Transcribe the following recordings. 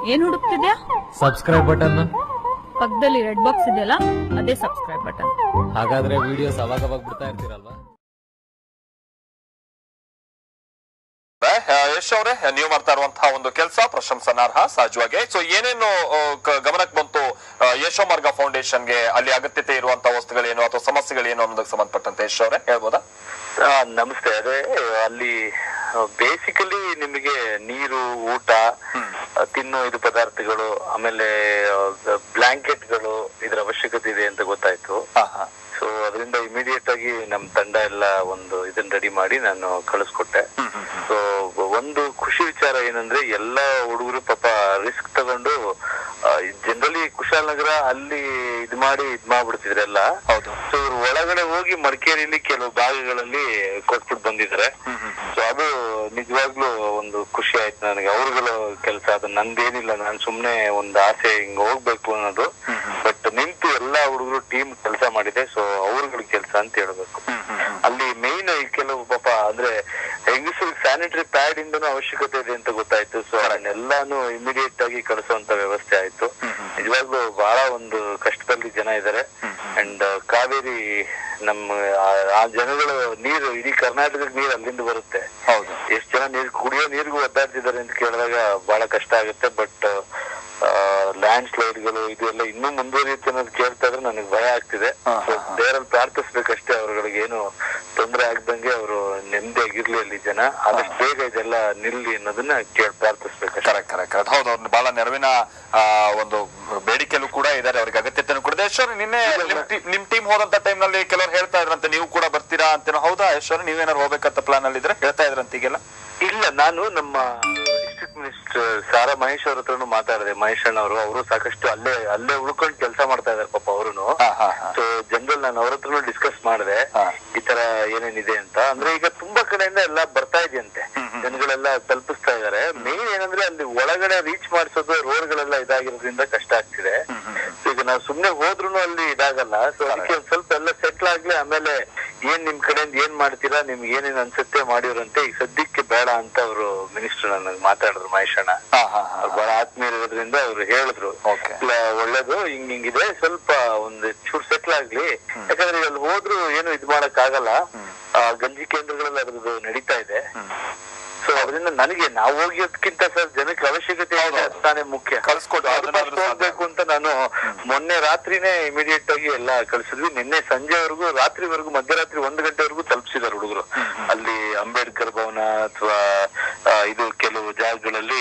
ಏನ್ ಹುಡುಕ್ತಿದ್ಯಾ subscribe button ಪಕ್ಕದಲ್ಲಿ ರೆಡ್ ಬಾಕ್ಸ್ ಇದೆಯಲ್ಲ ಅದೇ ಸಬ್ಸ್ಕ್ರೈಬ್ ಬಟನ್ ಹಾಗಾದ್ರೆ ವಿಡಿಯೋಸ್ ಅವಾಗ ಅವಾಗ ಬಿಡ್ತಾ ಇರ್ತೀರಲ್ವಾ ಆ, ಯಶ್ ಅವರೇ ನೀವು ಮಾಡ್ತಾ ಇರುವಂತಹ ಒಂದು ಕೆಲಸ ಪ್ರಶಂಸನಾರ್ಹ ಸಹಜವಾಗಿ ಸೊ ಏನೇನು ಆ, ಕ- ಗಮನಕ್ಕೆ ಬಂತು ಆ, ಯಶೋಮಾರ್ಗ ಫೌಂಡೇಶನ್ಗೆ ಅಲ್ಲಿ ಅಗತ್ಯತೆ ಇರುವಂತಹ ವಸ್ತುಗಳೇನು ಅಥವಾ ಸಮಸ್ಯೆಗಳೇನು ಅನ್ನೋದಕ್ಕೆ ಸಂಬಂಧಪಟ್ಟಂತೆ ಯಶ್ ಅವರೇ ಹೇಳ್ಬೋದಾ ಆ, ನಮಸ್ತೆ ಅದೇ ಅಲ್ಲಿ ಬೇಸಿಕಲಿ ನಿಮಗೆ ನೀರು ಊಟ ಆ, ತಿನ್ನೋ ಇದು ಪದಾರ್ಥಗಳು ಆಮೇಲೆ ಬ್ಲಾಂಕೆಟ್ಗಳು ಇದ್ರ ಅವಶ್ಯಕತೆ ಇದೆ ಅಂತ ಗೊತ್ತಾಯ್ತು ಸೊ ಅದರಿಂದ ಇಮಿಡಿಯೇಟ್ ಆಗಿ ನಮ್ ತಂಡ ಎಲ್ಲ ಒಂದು ಇದನ್ನ ರೆಡಿ ಮಾಡಿ ನಾನು ಕಳಿಸ್ಕೊಟ್ಟೆ ಸೊ ಒಂದು ಖುಷಿ ವಿಚಾರ ಏನಂದ್ರೆ ಎಲ್ಲಾ ಹುಡುಗರು ಪಾಪ ರಿಸ್ಕ್ ತಗೊಂಡು ಜನರಲಿ ಕುಶಾಲನಗರ ಅಲ್ಲಿ ಇದ್ ಮಾಡಿ ಇದ್ ಮಾಡ್ಬಿಡ್ತಿದ್ರು ಎಲ್ಲ ಹೌದು ಸೊ ಇವ್ರು ಒಳಗಡೆ ಹೋಗಿ ಮಡಿಕೇರಿಯಲ್ಲಿ ಕೆಲವು ಭಾಗಗಳಲ್ಲಿ ಕೊಟ್ಬಿಟ್ಟು ಬಂದಿದ್ದಾರೆ ಸೊ ಅದು ನಿಜವಾಗ್ಲೂ ಒಂದು ಖುಷಿ ಆಯ್ತು ನನಗೆ ಅವ್ರುಗಳ ಕೆಲಸ ಅದು ನಂದೇನಿಲ್ಲ ನಾನು ಸುಮ್ನೆ ಒಂದು ಆಸೆ ಹಿಂಗ್ ಹೋಗ್ಬೇಕು ಅನ್ನೋದು ಬಟ್ ನಿಂತು ಎಲ್ಲಾ ಹುಡುಗರು ಟೀಮ್ ಕೆಲಸ ಮಾಡಿದೆ ಸೊ ಅವ್ರಗಳ ಕೆಲಸ ಅಂತ ಹೇಳ್ಬೇಕು ಅಲ್ಲಿ ಮೇನ್ ಕೆಲವು ಪಾಪ ಅಂದ್ರೆ ಹೆಂಗಸರಿಗೆ ಸ್ಯಾನಿಟರಿ ಪ್ಯಾಡ್ ಇಂದನೂ ಅವಶ್ಯಕತೆ ಇದೆ ಅಂತ ಗೊತ್ತಾಯ್ತು ಸೊ ಅದನ್ನೆಲ್ಲಾನು ಇಮಿಡಿಯೇಟ್ ಆಗಿ ಕಳಿಸುವಂತ ವ್ಯವಸ್ಥೆ ಆಯ್ತು ನಿಜವಾಗ್ಲೂ ಬಹಳ ಒಂದು ಕಷ್ಟದಲ್ಲಿ ಜನ ಇದ್ದಾರೆ ಅಂಡ್ ಕಾವೇರಿ ನಮ್ಮ ಆ- ಆ ಜನಗಳ ನೀರು ಇಡೀ ಕರ್ನಾಟಕಕ್ಕೆ ನೀರು ಅಲ್ಲಿಂದ ಬರುತ್ತೆ ಹೌದು ಎಷ್ಟ್ ಜನ ನೀರು ಕುಡಿಯೋ ನೀರಿಗೂ ಒದ್ದಾಡ್ತಿದ್ದಾರೆ ಅಂತ ಕೇಳಿದಾಗ ಬಹಳ ಕಷ್ಟ ಆಗುತ್ತೆ ಬಟ್ ಲ್ಯಾಂಡ್ ಸ್ಲೈಡ್ಗಳು ಇದು ಎಲ್ಲ ಇನ್ನೂ ಮುಂದುವರಿಯುತ್ತೆ ಅನ್ನೋದು ಕೇಳ್ತಾ ಇದ್ರೆ ನನಗೆ ಭಯ ಆಗ್ತಿದೆ ದೇವರಲ್ಲಿ ಪ್ರಾರ್ಥಿಸ್ಬೇಕಷ್ಟೇ ಅವ್ರಗಳಿಗೆ ಏನು ತೊಂದರೆ ಆಗ್ದಂಗೆ ಅವರು ನೆಮ್ಮದಿಯಾಗಿರ್ಲಿ ಅಲ್ಲಿ ಜನ ಆದಷ್ಟು ಬೇಗ ಇದೆಲ್ಲ ನಿಲ್ಲಿ ಅನ್ನೋದನ್ನ ಕೇಳಿ ಪ್ರಾರ್ಥಿಸ್ಬೇಕಷ್ಟೇ ಕರೆಕ್ಟ್ ಕರೆಕ್ಟ್ ಕರೆಕ್ಟ್ ಹೌದು ಅವ್ರು ಬಹಳ ನೆರವಿನ ಆ, ಒಂದು ಬೇಡಿಕೆಯಲ್ಲೂ ಕೂಡ ಇದ್ದಾರೆ ಅವ್ರಿಗೆ ಅಗತ್ಯತೆನೂ ಕೂಡ ಇದೆ. ಯಶ್ವರ್ ನಿನ್ನೆ ನಿಮ್ ಟಿ- ನಿಮ್ ಟೀಮ್ ಹೋದಂತ ಟೈಮ್ ನಲ್ಲಿ ಕೆಲವರು ಹೇಳ್ತಾ ಇದ್ರಂತೆ ನೀವು ಕೂಡ ಬರ್ತೀರಾ ಅಂತ ಹೌದಾ ಯಶ್ವರ್ ನೀವೇನಾರು ಹೋಗ್ಬೇಕಂತ ಪ್ಲಾನ್ ಅಲ್ಲಿ ಇದ್ರೆ ಹೇಳ್ತಾ ಇದ್ರಂತ ಈಗೆಲ್ಲ ಇಲ್ಲ ನಾನು ನಮ್ಮ ಡಿಸ್ಟ್ರಿಕ್ಟ್ ಮಿನಿಸ್ಟರ್ ಸಾರಾ ಮಹೇಶ್ ಅವ್ರ ಹತ್ರನು ಮಾತಾಡಿದೆ ಮಹೇಶ್ ಅಣ್ಣ ಅವರು ಅವರು ಸಾಕಷ್ಟು ಅಲ್ಲೇ ಅಲ್ಲೇ ಉಳ್ಕೊಂಡು ಕೆಲಸ ಮಾಡ್ತಾ ಇದಾರೆ ಪಾಪ ಅವರು ಹಾ ಹಾ ಹಾ ಸೊ ಜನರಲ್ ನಾನು ಅವ್ರ ಹತ್ರನು ಡಿಸ್ಕಸ್ ಮಾಡಿದೆ ಹಾ. ಈ ತರ ಏನೇನಿದೆ ಅಂತ ಅಂದ್ರೆ ಈಗ ತುಂಬಾ ಕಡೆಯಿಂದ ಎಲ್ಲ ಬರ್ತಾ ಇದೆಯಂತೆ ಜನಗಳೆಲ್ಲ ತಲುಪಿಸ್ತಾ ಇದಾರೆ ಮೇನ್ ಏನಂದ್ರೆ ಅಲ್ಲಿ ಒಳಗಡೆ ರೀಚ್ ಮಾಡಿಸೋದು ರೋಡ್ಗಳೆಲ್ಲ ಇದಾಗಿರೋದ್ರಿಂದ ಕಷ್ಟ ಆಗ್ತಿದೆ So ಈಗ ನಾವು ಸುಮ್ನೆ ಹೋದ್ರು ಅಲ್ಲಿ ಇದಾಗಲ್ಲ ಸೊ ಅದಕ್ಕೆ ಒಂದ್ ಸ್ವಲ್ಪ ಎಲ್ಲ ಸೆಟ್ಲ್ ಆಗ್ಲಿ ಆಮೇಲೆ ಏನ್ ನಿಮ್ ಕಡೆಯಿಂದ ಏನ್ ಮಾಡ್ತೀರಾ ನಿಮ್ಗೆ ಏನೇನ್ ಅನ್ಸುತ್ತೆ ಮಾಡಿವ್ರಂತೆ ಈಗ ಸದ್ಯಕ್ಕೆ ಬೇಡ ಅಂತ ಅವರು ಮಿನಿಸ್ಟರ್ ನನಗೆ ಮಾತಾಡಿದ್ರು ಮಹೇಶ್ ಅಣ್ಣ ಹಾ ಹಾ ಹಾ ಅವ್ರು ಬಹಳ ಆತ್ಮೀಯರಿರೋದ್ರಿಂದ ಅವ್ರು ಹೇಳಿದ್ರು Okay. ಇಲ್ಲ ಒಳ್ಳೇದು ಹಿಂಗ್ ಹಿಂಗಿದೆ ಸ್ವಲ್ಪ ಒಂದ್ ಚೂರ್ ಸೆಟ್ಲ್ ಆಗ್ಲಿ ಯಾಕಂದ್ರೆ ಅಲ್ಲಿ ಹೋದ್ರು ಏನು ಇದ್ ಮಾಡಕ್ ಆಗಲ್ಲ ಆ, ಗಂಜಿ ಕೇಂದ್ರಗಳೆಲ್ಲ ಅದ್ರದ್ದು ನಡೀತಾ ಇದೆ ಸೊ ಅದರಿಂದ ನನಗೆ ನಾವು ಹೋಗೋದಕ್ಕಿಂತ ಸರ್ ಜನಕ್ಕೆ ಅವಶ್ಯಕತೆ ಇದೆ ಅದ್ ತಾನೇ ಮುಖ್ಯ ಕಳ್ಸ್ಕೊಡು, ಅದು ಅದನ್ನಾದ್ರೂ first ಹೋಗ್ಬೇಕು ಅಂತ ನಾನು ಮೊನ್ನೆ ರಾತ್ರಿನೇ ಇಮಿಡಿಯೇಟ್ ಆಗಿ ಎಲ್ಲ ಕಳ್ಸಿದ್ವಿ ನಿನ್ನೆ ಸಂಜೆವರೆಗೂ ರಾತ್ರಿವರೆಗೂ ಮಧ್ಯರಾತ್ರಿ ಒಂದು ಗಂಟೆವರೆಗೂ ತಲುಪಿಸಿದಾರೆ ಹುಡುಗರು ಅಲ್ಲಿ ಅಂಬೇಡ್ಕರ್ ಭವನ ಅಥವಾ ಇದು ಕೆಲವು ಜಾಗಗಳಲ್ಲಿ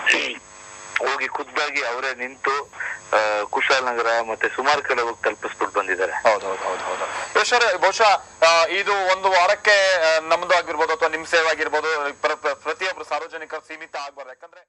ಹೋಗಿ ಖುದ್ದಾಗಿ ಅವರೇ ನಿಂತು ಆ, ಕುಶಾಲನಗರ ಮತ್ತೆ ಸುಮಾರು ಕಡೆ ಹೋಗಿ ತಲುಪಿಸ್ಬಿಟ್ಟು ಬಂದಿದ್ದಾರೆ ಹೌದು ಹೌದು ಹೌದು ಹೌದು ಯಶ್ವರ್ ಬಹುಶಃ ಆ, ಇದು ಒಂದು ವಾರಕ್ಕೆ ಆ, ನಮ್ದು ಆಗಿರ್ಬೋದು ಅಥವಾ ನಿಮ್ ಸೇವೆ ಆಗಿರ್ಬೋದು ಪ್ರ- ಪ್ರ- ಪ್ರತಿಯೊಬ್ರು ಸಾರ್ವಜನಿಕರು ಸೀಮಿತ ಆಗ್ಬಾರ್ದು ಯಾಕಂದ್ರೆ